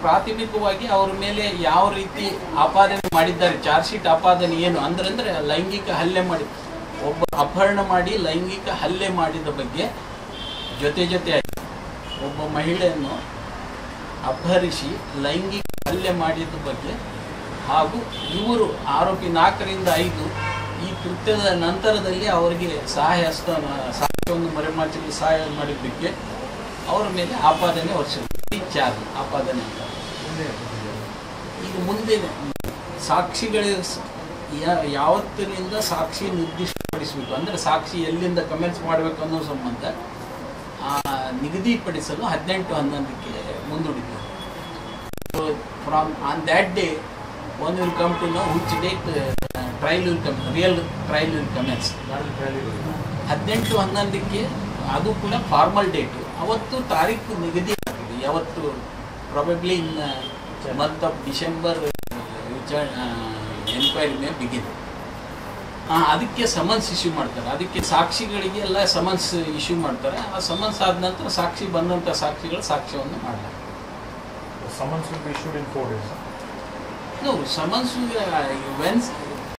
ಪ್ರಾಥಮಿಕವಾಗಿ ಅವ್ರ ಮೇಲೆ ಯಾವ ರೀತಿ ಆಪಾದನೆ ಮಾಡಿದ್ದಾರೆ ಚಾರ್ಜ್ ಶೀಟ್ ಆಪಾದನೆ ಏನು ಅಂದ್ರೆ ಅಂದ್ರೆ ಲೈಂಗಿಕ ಹಲ್ಲೆ ಮಾಡಿ ಒಬ್ಬ ಅಪಹರಣ ಮಾಡಿ ಲೈಂಗಿಕ ಹಲ್ಲೆ ಮಾಡಿದ ಬಗ್ಗೆ ಜೊತೆ ಜೊತೆಯಾಗಿ ಒಬ್ಬ ಮಹಿಳೆಯನ್ನು ಅಪಹರಿಸಿ ಲೈಂಗಿಕ ಹಲ್ಲೆ ಮಾಡಿದ ಬಗ್ಗೆ ಹಾಗೂ ಇವರು ಆರೋಪಿ ನಾಲ್ಕರಿಂದ ಐದು ಈ ಕೃತ್ಯದ ನಂತರದಲ್ಲಿ ಅವರಿಗೆ ಸಹಾಯ ಹಸ್ತ ಸಾಕ್ಷ್ಯವನ್ನು ಮರೆಮಾಚಲು ಸಹಾಯ ಮಾಡಿದ್ದಕ್ಕೆ ಅವರ ಮೇಲೆ ಆಪಾದನೆ ಹೊರಿಸಿದ್ರು ಚಾರ್ಜ್ ಆಪಾದನೆ ಅಂತ ಈಗ ಮುಂದೆ ಸಾಕ್ಷಿಗಳ ಸ- ಯಾ- ಯಾವತ್ತಿನಿಂದ ಸಾಕ್ಷಿ ನಿರ್ದಿಷ್ಟಪಡಿಸಬೇಕು ಅಂದರೆ ಸಾಕ್ಷಿ ಎಲ್ಲಿಂದ ಕಮೆಂಟ್ಸ್ ಮಾಡಬೇಕು ಅನ್ನೋ ಸಂಬಂಧ ಆ, ನಿಗದಿಪಡಿಸಲು ಹದಿನೆಂಟು ಹನ್ನೊಂದಕ್ಕೆ ಮುಂದೂಡಿದ್ದು from on that day one will come to know which date trial will come real trial will commence ಹದಿನೆಂಟು ಹನ್ನೊಂದಕ್ಕೆ ಅದು ಕೂಡ ಫಾರ್ಮಲ್ ಡೇಟು ಅವತ್ತು ತಾರೀಕು ನಿಗದಿ ಆಗ್ತದೆ ಯಾವತ್ತು probably in month of December enquiry may begin ಅದಕ್ಕೆ ಸಮನ್ಸ್ ಇಶ್ಯೂ ಮಾಡ್ತಾರೆ ಅದಕ್ಕೆ ಸಾಕ್ಷಿಗಳಿಗೆ ಎಲ್ಲ ಸಮನ್ಸ್ ಇಶ್ಯೂ ಮಾಡ್ತಾರೆ ಆ ಸಮನ್ಸ್ ಆದ ನಂತರ ಸಾಕ್ಷಿ ಬಂದಂಥ ಸಾಕ್ಷಿಗಳು ಸಾಕ್ಷ್ಯವನ್ನು ಮಾಡಲಾಗ್ತದೆ Summons will be issued in four days. No, summons, uh, when